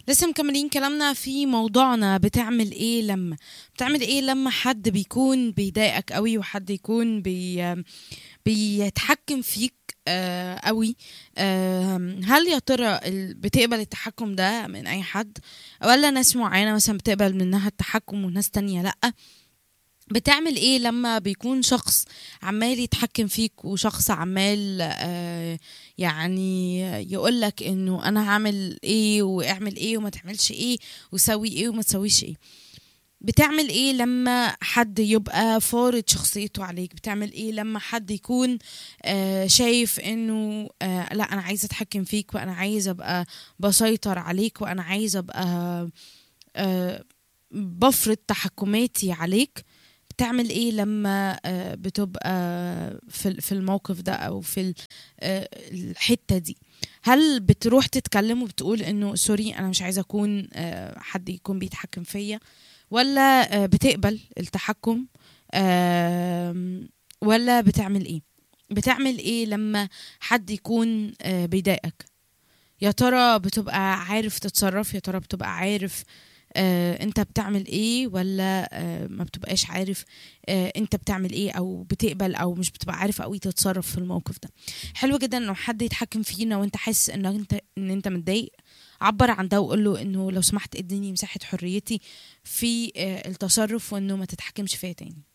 لسه مكملين كلامنا في موضوعنا بتعمل ايه لما بتعمل ايه لما حد بيكون بيضايقك قوي وحد يكون بي بيتحكم فيك آه قوي آه هل يا ترى ال- بتقبل التحكم ده من اي حد ولا ناس معينة مثلا بتقبل منها التحكم وناس تانية لأ بتعمل ايه لما بيكون شخص عمال يتحكم فيك وشخص عمال آه يعني يقولك انه انا هعمل ايه واعمل ايه وما تعملش ايه وسوي ايه وما تسويش ايه بتعمل ايه لما حد يبقى فارض شخصيته عليك بتعمل ايه لما حد يكون آه شايف انه آه لا انا عايزه اتحكم فيك وانا عايزه ابقى بسيطر عليك وانا عايزه ابقى آه بفرض تحكماتي عليك بتعمل ايه لما آه، بتبقى في ال- في الموقف ده او في ال- آه، الحته دي هل بتروح تتكلم وبتقول انه سوري انا مش عايزه اكون آه، حد يكون بيتحكم فيا ولا آه، بتقبل التحكم آم، ولا بتعمل ايه بتعمل ايه لما حد يكون آه، بيضايقك يا ترى بتبقى عارف تتصرف يا ترى بتبقى عارف آه انت بتعمل ايه ولا آه ما بتبقاش عارف آه انت بتعمل ايه او بتقبل او مش بتبقى عارف قوي تتصرف في الموقف ده حلو جدا انه حد يتحكم فينا وانت حاسس ان انت ان انت متضايق عبر عن ده وقول له انه لو سمحت اديني مساحه حريتي في آه التصرف وانه ما تتحكمش فيا تاني